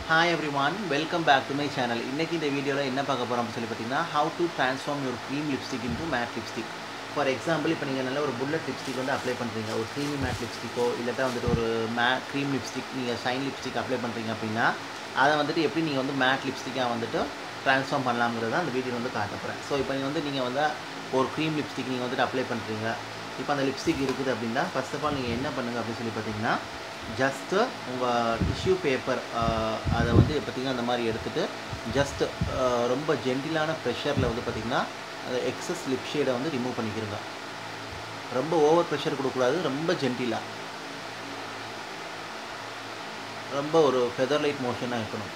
hi everyone welcome back to my channel இன்றைக்கி இந்த வீடியோவில் என்ன பார்க்க போகிறோம் அப்படின்னு சொல்லி பார்த்தீங்கன்னா how to transform your cream lipstick into matte lipstick for example இப்போ நீங்கள் நல்ல ஒரு புல்லட் லிப்ஸ்டிக் வந்து அப்ளை பண்ணுறீங்க ஒரு க்ரீமி மேட் லிப்ஸ்டிக்கோ இல்லாட்டா வந்துட்டு ஒரு மே க்ரீம் லிப்ஸ்டிக் நீங்கள் ஷைன் லிப்ஸ்டிக் அப்ளை பண்ணுறீங்க அப்படின்னா அதை வந்துட்டு எப்படி நீங்கள் வந்து மேட் லிப்ஸ்டிக்காக வந்துட்டு ட்ரான்ஸ்ஃபார்ம் பண்ணலாங்கிறத அந்த வீடியோ வந்து காட்ட போகிறேன் ஸோ இப்போ நீங்கள் வந்து நீங்கள் வந்து ஒரு க்ரீம் லிப்ஸ்டிக் நீங்கள் வந்துட்டு அப்ளை பண்ணுறீங்க இப்போ அந்த லிப்ஸ்டிக் இருக்குது அப்படின்னா ஃபர்ஸ்ட் ஆஃப் ஆல் நீங்கள் என்ன பண்ணுங்கள் அப்படின்னு சொல்லி பார்த்தீங்கன்னா ஜஸ்ட்டு உங்கள் டிஷ்யூ பேப்பர் அதை வந்து பார்த்திங்கன்னா அந்த மாதிரி எடுத்துகிட்டு ஜஸ்ட் ரொம்ப ஜென்டிலான ப்ரெஷரில் வந்து பார்த்திங்கன்னா அந்த எக்ஸஸ் லிப் ஷேடை வந்து ரிமூவ் பண்ணிக்கிறங்க ரொம்ப ஓவர் ப்ரெஷர் கொடுக்கக்கூடாது ரொம்ப ஜென்டிலாக ரொம்ப ஒரு ஃபெதர் லைட் மோஷனாக இருக்கணும்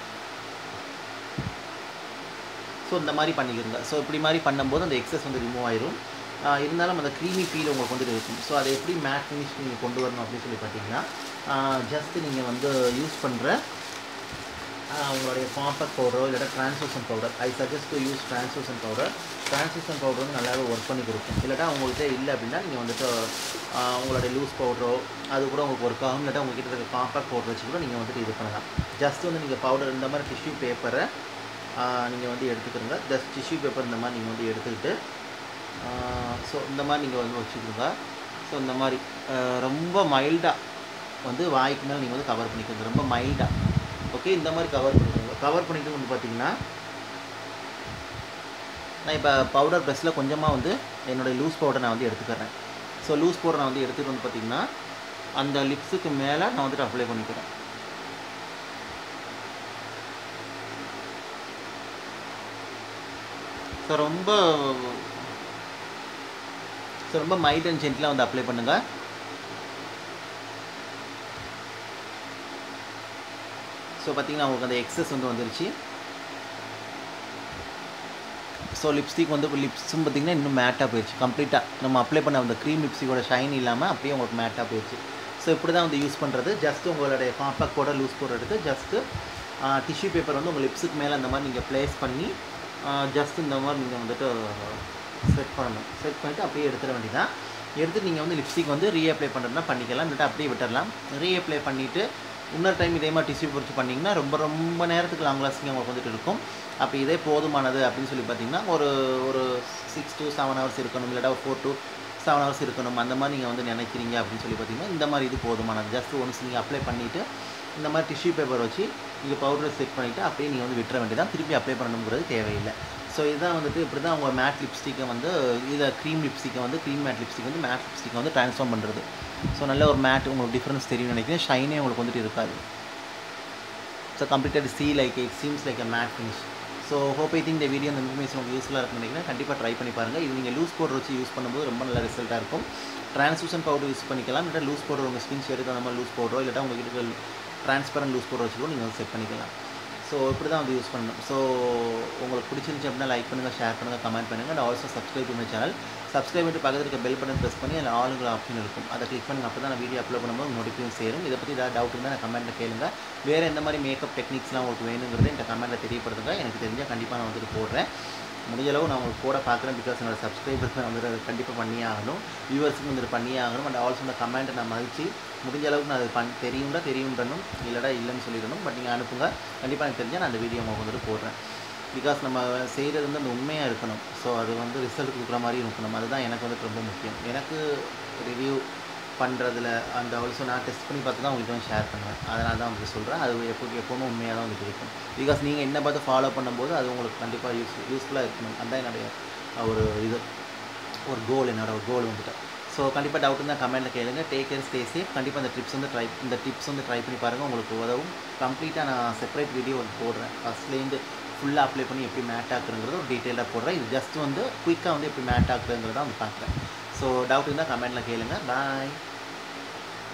ஸோ இந்த மாதிரி பண்ணிக்கிறங்க ஸோ இப்படி மாதிரி பண்ணும்போது அந்த எக்ஸஸ் வந்து ரிமூவ் ஆயிரும் ஆஹ் இருந்தாலும் அந்த க்ரீமி ஃபீல் உங்களுக்கு வந்துட்டு இருக்கும் ஸோ அதை எப்படி மேட் ஃபினிஷ் நீங்கள் கொண்டு வரணும் அப்படின்னு சொல்லி பார்த்தீங்கன்னா ஜஸ்ட் நீங்கள் வந்து யூஸ் பண்ணுற உங்களுடைய காம்பேக்ட் பவுடரோ இல்லாட்டா translucent powder I suggest to use translucent powder translucent powder வந்து நல்லாவே ஒர்க் பண்ணி கொடுக்கும் இல்லாட்டா உங்கள்கிட்ட இல்லை அப்படின்னா நீங்கள் வந்துட்டு ஆஹ் உங்களுடைய லூஸ் பவுடரோ அது கூட உங்களுக்கு ஒர்க் ஆகும் இல்லாட்டா உங்ககிட்ட இருக்க காம்பேக்ட் பவுடர் வச்சு கூட நீங்கள் வந்துட்டு இது பண்ணலாம் ஜஸ்ட் வந்து நீங்கள் பவுடர் இந்த மாதிரி டிஷ்யூ பேப்பரை நீங்கள் வந்து எடுத்துக்கிறங்க ஜஸ்ட் டிஷ்யூ பேப்பர் இந்த மாதிரி நீங்கள் வந்து எடுத்துக்கிட்டு ஸோ இந்த மாதிரி நீங்கள் வந்து வச்சுக்கோங்க ஸோ இந்த மாதிரி ஆஹ் ரொம்ப மைல்டாக வந்து வாய்க்கு மேலே நீங்கள் வந்து கவர் பண்ணிக்கோங்க ரொம்ப மைல்டாக ஓகே இந்த மாதிரி கவர் பண்ணிக்கோங்க கவர் பண்ணிட்டு வந்து பார்த்தீங்கன்னா நான் இப்போ பவுடர் ப்ரெஷ்ஷில் கொஞ்சமாக வந்து என்னுடைய லூஸ் பவுடர் நான் வந்து எடுத்துக்கிறேன் ஸோ லூஸ் பவுடர் நான் வந்து எடுத்துகிட்டு வந்து பார்த்தீங்கன்னா அந்த லிப்ஸுக்கு மேலே நான் வந்துட்டு அப்ளை பண்ணிக்கிறேன் ஸோ ரொம்ப ஸோ ரொம்ப மைல்ட் அண்ட் ஜென்டிலாக வந்து அப்ளை பண்ணுங்கள் ஸோ பார்த்தீங்கன்னா உங்களுக்கு அந்த எக்ஸஸ் வந்து வந்துருச்சு ஸோ லிப்ஸ்டிக் வந்து லிப்ஸும் பார்த்திங்கன்னா இன்னும் மேட்டாக போயிடுச்சு கம்ப்ளீட்டாக நம்ம அப்ளை பண்ண அந்த க்ரீம் லிப்ஸ்டிக்கோட ஷைன் இல்லாமல் அப்படியே உங்களுக்கு மேட்டாக போயிடுச்சு ஸோ இப்படி தான் வந்து யூஸ் பண்ணுறது ஜஸ்ட் உங்களுடைய காம்பேக்ட் கூட லூஸ் போட எடுத்து ஜஸ்ட்டு டிஷ்யூ பேப்பர் வந்து உங்கள் லிப்ஸுக்கு மேலே அந்த மாதிரி நீங்கள் ப்ளேஸ் பண்ணி ஜஸ்ட் இந்த மாதிரி நீங்கள் வந்துட்டு செட் பண்ணணும் செட் பண்ணிவிட்டு அப்படியே எடுத்துட வேண்டியதான் எடுத்து நீங்கள் வந்து லிப்ஸ்டிக் வந்து ரீஅப்ளை பண்ணுறதுனா பண்ணிக்கலாம் இல்லாட்டா அப்படியே விட்டுடலாம் ரீஅப்ளை பண்ணிவிட்டு இன்னொரு டைம் இதே மாதிரி டிஷ்யூ பொறிச்சு பண்ணிங்கன்னா ரொம்ப ரொம்ப நேரத்துக்கு லாங் லாஸ்டிங் உங்களுக்கு வந்துட்டு இருக்கும் அப்போ இதே போதுமானது அப்படின்னு சொல்லி பார்த்தீங்கன்னா ஒரு ஒரு சிக்ஸ் டு செவன் ஹவர்ஸ் இருக்கணும் இல்லாட்டா ஒரு ஃபோர் டு செவன் ஹவர்ஸ் இருக்கணும் அந்த மாதிரி நீங்கள் வந்து நினைக்கிறீங்க அப்படின்னு சொல்லி பார்த்தீங்கன்னா இந்த மாதிரி இது போதுமானது ஜஸ்ட் ஒன்ஸ் நீங்கள் அப்ளை பண்ணிவிட்டு இந்த மாதிரி டிஷ்யூ பேப்பர் வச்சு நீங்கள் பவுடரை செட் பண்ணிவிட்டு அப்படியே நீங்கள் வந்து விட்டுற வேண்டியதான் திருப்பி அப்ளை பண்ணணுங்கிறது தேவையில்லை ஸோ இதுதான் வந்துட்டு இப்படி தான் உங்கள் மேட் லிப்ஸ்டிக்கை வந்து இதை க்ரீம் லிப்ஸ்டிக்கை வந்து க்ரீம் மேட் லிப்ஸ்டிக் வந்து மேட் லிப்ஸ்டிக்கை வந்து ட்ரான்ஸ்ஃபார்ம் பண்ணுறது ஸோ நல்ல ஒரு மேட் உங்களுக்கு டிஃப்ரென்ஸ் தெரியும் நினைக்கிறேன் ஷைனே உங்களுக்கு வந்துட்டு இருக்காது so completed see like it seems like a matte finish so hope I think இந்த வீடியோ இந்த இன்ஃபர்மேஷன் உங்களுக்கு யூஸ்ஃபுல்லாக இருக்குன்னு நினைக்கிறேன் கண்டிப்பாக ட்ரை பண்ணி பாருங்கள் இது நீங்கள் லூஸ் பவுடர் வச்சு யூஸ் பண்ணும்போது ரொம்ப நல்ல ரிசல்ட்டாக இருக்கும் ட்ரான்ஸ்லூஷன் பவுடர் யூஸ் பண்ணிக்கலாம் இல்லாட்டா லூஸ் பவுடர் உங்கள் ஸ்கின் ஷேடுக்கு அந்த மாதிரி லூஸ் பவுடரோ இல்லாட்டா உங்கள் கிட்ட ட்ரான்ஸ்பரண்ட் லூஸ் பவுடர் வச்சு கூட நீங்கள் வந்து செட் பண்ணிக்கலாம் ஸோ இப்படி தான் வந்து யூஸ் பண்ணணும் ஸோ உங்களுக்கு பிடிச்சிருந்துச்சு அப்படின்னா லைக் பண்ணுங்கள் ஷேர் பண்ணுங்கள் கமெண்ட் பண்ணுங்கள் அண்ட் ஆல்சோ சப்ஸ்கிரைப் பண்ண சேனல் சப்ஸ்கிரைப் பண்ணிட்டு பக்கத்தில் இருக்க பெல் பட்டன் ப்ரெஸ் பண்ணி அதில் ஆளுங்கிற ஆப்ஷன் இருக்கும் அதை கிளிக் பண்ணி அப்போ தான் நான் வீடியோ அப்லோட் பண்ணும்போது நோட்டிஃபிகேஷன் சேரும் இதை பற்றி ஏதாவது டவுட் இருந்தால் நான் கமெண்ட்டில் கேளுங்க வேறு எந்த மாதிரி மேக்கப் டெக்னிக்ஸ்லாம் உங்களுக்கு வேணுங்கிறத இந்த கமெண்ட்டில் தெரியப்படுத்துங்க எனக்கு தெரிஞ்சால் கண்டிப்பாக நான் வந்துட்டு போடுறேன் முடிஞ்ச அளவு நான் உங்களுக்கு கூட பார்க்குறேன் பிகாஸ் என்னோட சப்ஸ்கிரைபர்ஸ் வந்துட்டு அது கண்டிப்பாக பண்ணியே ஆகணும் வியூவர்ஸுக்கு வந்துட்டு பண்ணியே ஆகணும் அண்ட் ஆல்சோ இந்த கமெண்ட்டை நான் மதித்து முடிஞ்ச அளவுக்கு நான் அது பண் தெரியும்டா தெரியுன்றணும் இல்லைடா இல்லைன்னு சொல்லிடணும் பட் நீங்கள் அனுப்புங்க கண்டிப்பாக எனக்கு தெரிஞ்சால் நான் அந்த வீடியோ உங்களுக்கு வந்துட்டு போடுறேன் பிகாஸ் நம்ம செய்கிறது வந்து அந்த உண்மையாக இருக்கணும் ஸோ அது வந்து ரிசல்ட் கொடுக்குற மாதிரி இருக்கணும் அதுதான் எனக்கு வந்துட்டு ரொம்ப முக்கியம் எனக்கு ரிவ்யூ பண்ணுறதுல அந்த ஆல்சோ நான் டெஸ்ட் பண்ணி பார்த்து தான் உங்களுக்கு வந்து ஷேர் பண்ணுவேன் அதனால தான் உங்களுக்கு சொல்கிறேன் அது எப்போ எப்போவுமே உண்மையாக தான் வந்துட்டு இருக்கும் பிகாஸ் நீங்கள் என்ன பார்த்து ஃபாலோ பண்ணும்போது அது உங்களுக்கு கண்டிப்பாக யூஸ் யூஸ்ஃபுல்லாக இருக்கணும் அதுதான் என்னுடைய ஒரு இது ஒரு கோல் என்னோட ஒரு கோல் வந்துட்டு ஸோ கண்டிப்பாக டவுட் இருந்தால் கமெண்ட்டில் கேளுங்க டேக் கேர் ஸ்டே சேஃப் கண்டிப்பாக இந்த ட்ரிப்ஸ் வந்து ட்ரை இந்த டிப்ஸ் வந்து ட்ரை பண்ணி பாருங்கள் உங்களுக்கு உதவும் கம்ப்ளீட்டாக நான் செப்பரேட் வீடியோ வந்து போடுறேன் ஃபஸ்ட்லேருந்து ஃபுல்லாக அப்ளை பண்ணி எப்படி மேட் ஆக்குறங்கிறது ஒரு டீட்டெயிலாக போடுறேன் இது ஜஸ்ட் வந்து குயிக்காக வந்து எப்படி மேட் ஆக்குறங்கிறத வந்து பார்க்குறேன் ஸோ டவுட் இருந்தால் கமெண்ட்டில் கேளுங்க பாய்